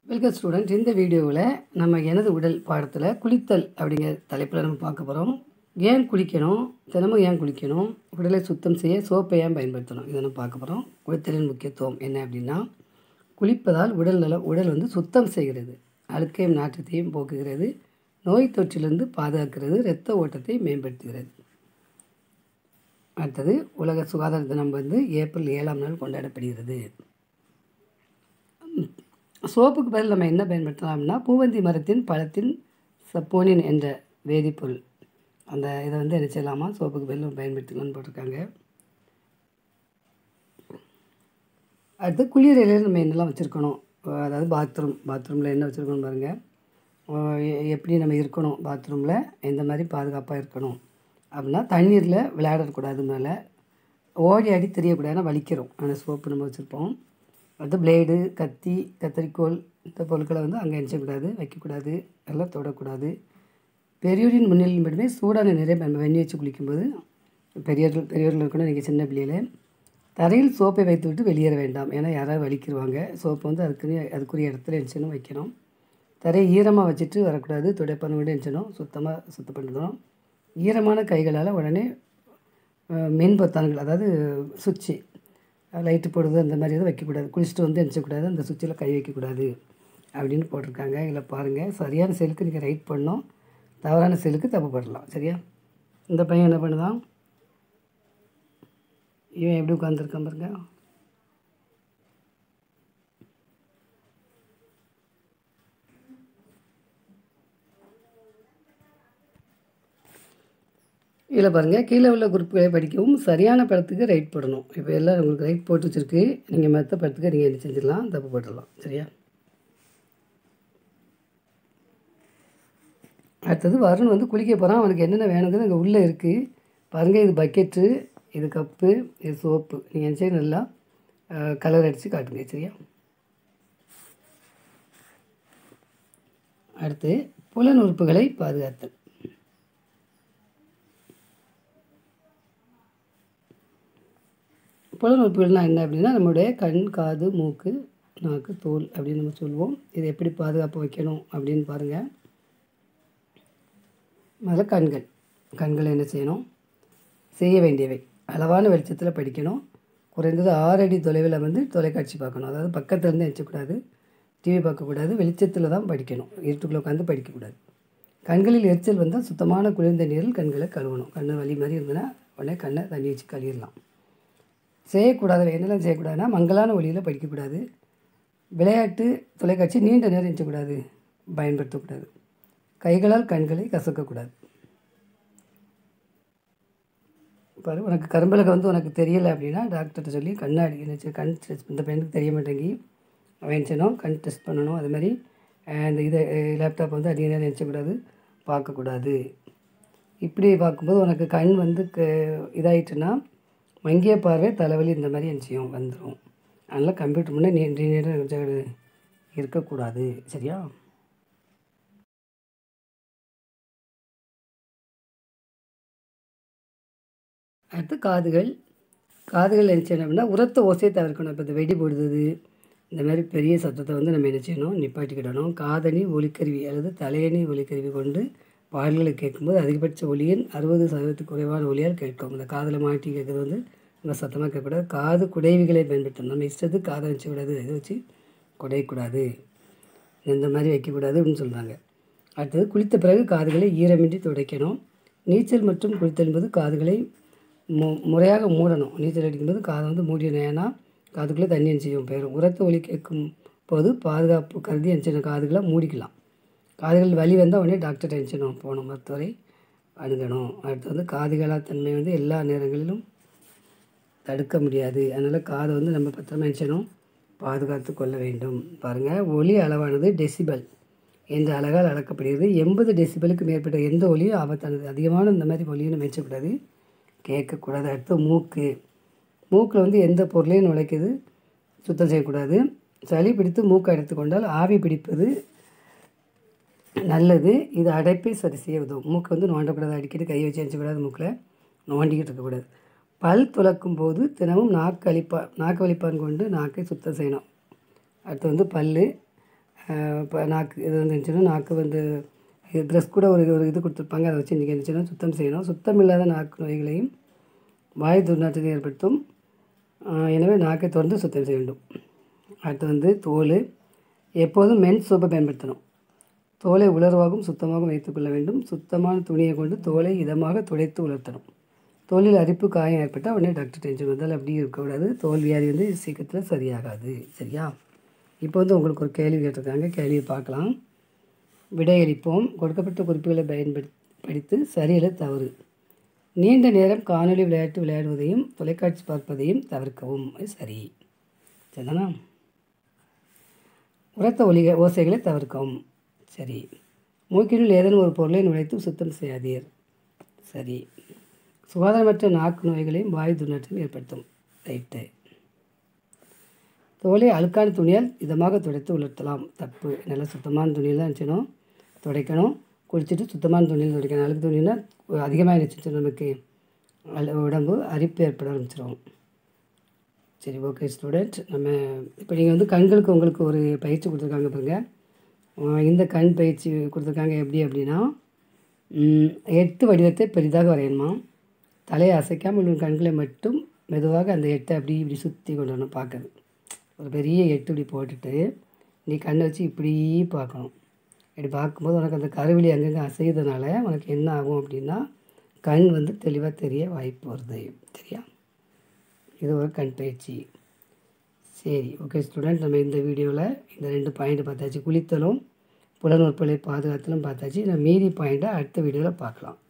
welcome student இந்த வீடியோவில் நம்ம எனது உடல் பாடத்தில் குளித்தல் அப்படிங்கிற தலைப்பில் நம்ம பார்க்க போகிறோம் ஏன் குளிக்கணும் தினமும் ஏன் குளிக்கணும் உடலை சுத்தம் செய்ய சோப்பை ஏன் பயன்படுத்தணும் இதை நம்ம பார்க்க போகிறோம் குளித்தலின் முக்கியத்துவம் என்ன அப்படின்னா குளிப்பதால் உடல் நல உடல் வந்து சுத்தம் செய்கிறது அழுக்கையும் நாற்றத்தையும் போக்குகிறது நோய் தொற்றிலிருந்து பாதுகாக்கிறது இரத்த ஓட்டத்தை மேம்படுத்துகிறது அடுத்தது உலக சுகாதார தினம் வந்து ஏப்ரல் ஏழாம் நாள் கொண்டாடப்படுகிறது சோப்புக்கு பதில் நம்ம என்ன பயன்படுத்தலாம்னா பூவந்தி மரத்தின் பழத்தின் சப்போனின் என்ற வேதிப்பொருள் அந்த இதை வந்து என்ன செய்யலாமா சோப்புக்கு பதில் நம்ம பயன்படுத்திக்கலாம்னு போட்டிருக்காங்க அடுத்து குளியலையில் நம்ம என்னெல்லாம் வச்சுருக்கணும் அதாவது பாத்ரூம் பாத்ரூமில் என்ன வச்சுருக்கணும் பாருங்கள் எப்படி நம்ம இருக்கணும் பாத்ரூமில் எந்த மாதிரி பாதுகாப்பாக இருக்கணும் அப்படின்னா தண்ணீரில் விளையாடக்கூடாது மேலே ஓடி ஆடி தெரியக்கூடாதுன்னா வலிக்கிறோம் ஆனால் சோப்பு நம்ம வச்சுருப்போம் அடுத்து பிளேடு கத்தி கத்தரிக்கோல் இந்த பொருட்களை வந்து அங்கே எரிச்சக்கூடாது வைக்கக்கூடாது எல்லாம் தொடக்கூடாது பெரியோரின் முன்னிலையில் மட்டுமே சூடான நிறைய நம்ம வெண்ணி வச்சு குளிக்கும்போது பெரியவர்கள் பெரியவர்கள் இருக்கணும் நீங்கள் சின்ன பிள்ளையில் தரையில் சோப்பை வைத்து விட்டு வெளியேற வேண்டாம் ஏன்னா யாராவது வலிக்கிடுவாங்க சோப்பை வந்து அதுக்குன்னு அதுக்குரிய இடத்துல எரிச்சணும் வைக்கணும் தரையை ஈரமாக வச்சுட்டு வரக்கூடாது துடைப்பன விட எரிச்சணும் சுத்தமாக சுத்தம் பண்ணணும் ஈரமான கைகளால் உடனே மின் பொத்தான்கள் அதாவது சுவிட்சு லைட்டு போடுறது அந்த மாதிரி எதுவும் வைக்கக்கூடாது குளிச்சுட்டு வந்து எரிச்சக்கூடாது அந்த சுவிட்சில் கை வைக்கக்கூடாது அப்படின்னு போட்டிருக்காங்க இதில் பாருங்கள் சரியான செல்லுக்கு நீங்கள் ரைட் பண்ணோம் தவறான செல்லுக்கு தப்பு பண்ணலாம் சரியா இந்த பையன் என்ன பண்ணுதான் இவன் எப்படி உட்காந்துருக்கான் பாருங்க இதில் பாருங்கள் கீழே உள்ள குறிப்புகளை படிக்கவும் சரியான படத்துக்கு ரைட் போடணும் இப்போ எல்லாம் உங்களுக்கு ரைட் போட்டு வச்சுருக்கு நீங்கள் மற்ற படத்துக்கு நீங்கள் என்ன செஞ்சிடலாம் தப்பு போட்டுடலாம் சரியா அடுத்தது வருண் வந்து குளிக்க போகிறான் அவனுக்கு என்னென்ன வேணுங்கிறது அங்கே உள்ளே இருக்குது பாருங்கள் இது பக்கெட்டு இது கப்பு இது சோப்பு நீங்கள் என்ன செய்ய நல்லா கலர் அடித்து காட்டுங்க சரியா அடுத்து புலன் உறுப்புகளை பாதுகாத்தல் புலன் உறுப்புகள்னால் என்ன அப்படின்னா நம்மளுடைய கண் காது மூக்கு நாக்கு தோல் அப்படின்னு நம்ம சொல்லுவோம் இதை எப்படி பாதுகாப்பு வைக்கணும் அப்படின்னு பாருங்கள் முதல்ல கண்கள் கண்களை என்ன செய்யணும் செய்ய வேண்டியவை அளவான வெளிச்சத்தில் படிக்கணும் குறைந்தது ஆறு அடி தொலைவில் வந்து தொலைக்காட்சி பார்க்கணும் அதாவது பக்கத்தில் இருந்து நினச்சக்கூடாது டிவி பார்க்கக்கூடாது வெளிச்சத்தில் தான் படிக்கணும் இருட்டுக்குள்ளே உட்காந்து படிக்கக்கூடாது கண்களில் எரிச்சல் வந்தால் சுத்தமான குளிர்ந்த நீரில் கண்களை கழுவணும் கண்ணு வலி மாதிரி இருந்ததுன்னா உடனே கண்ணை தண்ணி வச்சு கழுவிடலாம் செய்யக்கூடாது என்னெல்லாம் செய்யக்கூடாதுன்னா மங்கலான ஒளியில் படிக்கக்கூடாது விளையாட்டு தொலைக்காட்சி நீண்ட நேரம் நிச்சக்கூடாது பயன்படுத்தக்கூடாது கைகளால் கண்களை கசக்கக்கூடாது பாரு உனக்கு கரும்பலகை வந்து உனக்கு தெரியலை அப்படின்னா டாக்டர்கிட்ட சொல்லி கண்ணாடி என்ன கண் டெஸ்ட் இந்த பையனுக்கு தெரிய மாட்டேங்கி வேணுச்சனும் கண் டெஸ்ட் பண்ணணும் அது மாதிரி இந்த இதை லேப்டாப் வந்து அதிக நேரம் நினச்சக்கூடாது பார்க்கக்கூடாது இப்படி பார்க்கும்போது உனக்கு கண் வந்து க இதாயிட்டுன்னா மங்கிய பார்வை தலைவலி இந்த மாதிரி நிச்சயம் வந்துடும் அதனால் கம்ப்யூட்டர் முன்னே நீண்ட நேரம் இருக்கக்கூடாது சரியா அடுத்து காதுகள் காதுகள் என்ன செய்யணும் அப்படின்னா உரத்த ஓசையை தவிர்க்கணும் இப்போ இந்த வெடி போடுறது இந்த மாதிரி பெரிய சத்தத்தை வந்து நம்ம என்ன செய்யணும் நிப்பாட்டிக்கிடணும் காதணி ஒலிக்கருவி அல்லது தலையணி ஒலிக்கருவி கொண்டு பாடல்களை கேட்கும்போது அதிகபட்ச ஒலியின் அறுபது சதவீதத்துக்கு குறைவான ஒலியால் கேட்கும் இந்த காதில் மாட்டி கேட்குறது வந்து நம்ம சத்தமாக கேட்கக்கூடாது காது குடைவிகளை பயன்படுத்தணும் நம்ம இஷ்டத்துக்கு காதை வச்சக்கூடாது இதை வச்சு குடையக்கூடாது இந்த மாதிரி வைக்கக்கூடாது அப்படின்னு சொல்கிறாங்க அடுத்தது குளித்த பிறகு காதுகளை ஈரமின்றி துடைக்கணும் நீச்சல் மற்றும் குளித்தல் என்பது காதுகளை மு முறையாக மூடணும் நீச்சல் அடிக்கும்போது காதை வந்து மூடிடணும் ஏன்னா காதுக்குள்ளே தண்ணி செய்யும் போயிடும் உரத்த ஒலி கேட்கும் போது பாதுகாப்பு கருதி எரிச்சணும் காதுகளை மூடிக்கலாம் காதுகள் வலி வந்தால் உடனே டாக்டர் டென்ஷனும் போகணும் மருத்துவரை அணுகணும் அடுத்து வந்து காதுகளா தன்மை வந்து எல்லா நேரங்களிலும் தடுக்க முடியாது அதனால் காதை வந்து நம்ம பத்திரமா நினச்சணும் பாதுகாத்து கொள்ள வேண்டும் பாருங்கள் ஒலி அளவானது டெசிபல் என்ற அழகால் அளக்கப்படுகிறது எண்பது டெசிபலுக்கு மேற்பட்ட எந்த ஒலியும் ஆபத்தானது அதிகமான இந்த மாதிரி ஒலியும் நம்ம வச்சக்கூடாது கேட்கக்கூடாது அடுத்து மூக்கு மூக்கில் வந்து எந்த பொருளையும் நுழைக்குது சுத்தம் செய்யக்கூடாது சளி பிடித்து மூக்கை எடுத்துக்கொண்டால் ஆவி பிடிப்பது நல்லது இது அடைப்பை சரி செய்ய உதவும் மூக்கை வந்து நோண்டக்கூடாது அடிக்கடி கை வச்சு அடிச்சக்கூடாது மூக்கில் நோண்டிக்கிட்டு இருக்கக்கூடாது பல் துளக்கும் போது தினமும் நாக்கு அழிப்பா நாக்கு வலிப்பான் கொண்டு நாக்கை சுத்தம் செய்யணும் அடுத்து வந்து பல் இப்போ நாக்கு இது வந்து இருந்துச்சுன்னா நாக்கு வந்து ட்ரெஸ் கூட ஒரு ஒரு இது கொடுத்துருப்பாங்க அதை வச்சு இன்றைக்கி இருந்துச்சுன்னா சுத்தம் செய்யணும் சுத்தம் இல்லாத நாக்கு நோய்களையும் வாய் துர்நாற்றத்தை ஏற்படுத்தும் ஆஹ் எனவே நாக்கை தொடர்ந்து சுத்தம் செய்ய வேண்டும் அடுத்து வந்து தோல் எப்போதும் மென் சோப்பை பயன்படுத்தணும் தோலை உலர்வாகவும் சுத்தமாகவும் வைத்துக்கொள்ள வேண்டும் சுத்தமான துணியை கொண்டு தோலை இதமாக துடைத்து உலர்த்தணும் தோலில் அரிப்பு காயம் ஏற்பட்டால் உடனே டாக்டர் டென்ஷன் வந்தால் அப்படி இருக்கக்கூடாது தோல் வியாதி வந்து சீக்கிரத்தில் சரியாகாது சரியா இப்போ வந்து உங்களுக்கு ஒரு கேள்வி கேட்டிருக்காங்க கேள்வியை பார்க்கலாம் விடையளிப்போம் கொடுக்கப்பட்ட குறிப்புகளை பயன்படுத்தி படித்து சரியில்லை தவறு நீண்ட நேரம் காணொளி விளையாட்டு விளையாடுவதையும் தொலைக்காட்சி பார்ப்பதையும் தவிர்க்கவும் அது சரி சரிதானா உரத்த ஒலிக ஓசைகளை தவிர்க்கவும் சரி மூக்கினுள் ஏதேனும் ஒரு பொருளை நுழைத்து சுத்தம் செய்யாதீர் சரி சுகாதாரமற்ற நாக்கு நோய்களையும் வாயு துர்நாற்றம் ஏற்படுத்தும் ரைட்டு தோலை அழுக்கான துணியால் இதமாக துடைத்து உலர்த்தலாம் தப்பு நல்லா சுத்தமான துணியில் தான் வச்சுக்கணும் துடைக்கணும் குளிச்சுட்டு சுத்தமான துணியில் துடைக்கணும் அழுக்கு துணினா அதிகமாக இருந்துச்சு நமக்கு அழு- உடம்பு அரிப்பு ஏற்பட ஆரம்பிச்சிடும் சரி ஓகே ஸ்டூடெண்ட் நம்ம இப்போ நீங்கள் வந்து கண்களுக்கு உங்களுக்கு ஒரு பயிற்சி கொடுத்துருக்காங்க பாருங்க அஹ் இந்த கண் பயிற்சி கொடுத்துருக்காங்க எப்படி அப்படின்னா ம், எட்டு வடிவத்தை பெரிதாக வரையணுமா தலையை அசைக்காமல் உன் கண்களை மட்டும் மெதுவாக அந்த எட்டை அப்படி இப்படி சுற்றி கொண்டு வரணும் பார்க்குறது ஒரு பெரிய எட்டு இப்படி போட்டுட்டு நீ கண்ணை வச்சு இப்படி பார்க்கணும் இப்படி பார்க்கும்போது உனக்கு அந்த கருவிழி அங்கங்கே அசையுறதுனால உனக்கு என்ன ஆகும் அப்படின்னா கண் வந்து தெளிவாக தெரிய வாய்ப்பு வருது சரியா இது ஒரு கண் பயிற்சி சரி ஓகே ஸ்டூடெண்ட் நம்ம இந்த வீடியோவில் இந்த ரெண்டு பாயிண்ட் பார்த்தாச்சு குளித்தலும் புலனுறுப்புகளை பாதுகாத்தலும் பார்த்தாச்சு நம்ம மீதி பாயிண்ட்டை அடுத்த வீடியோவில் பார்க்கலாம்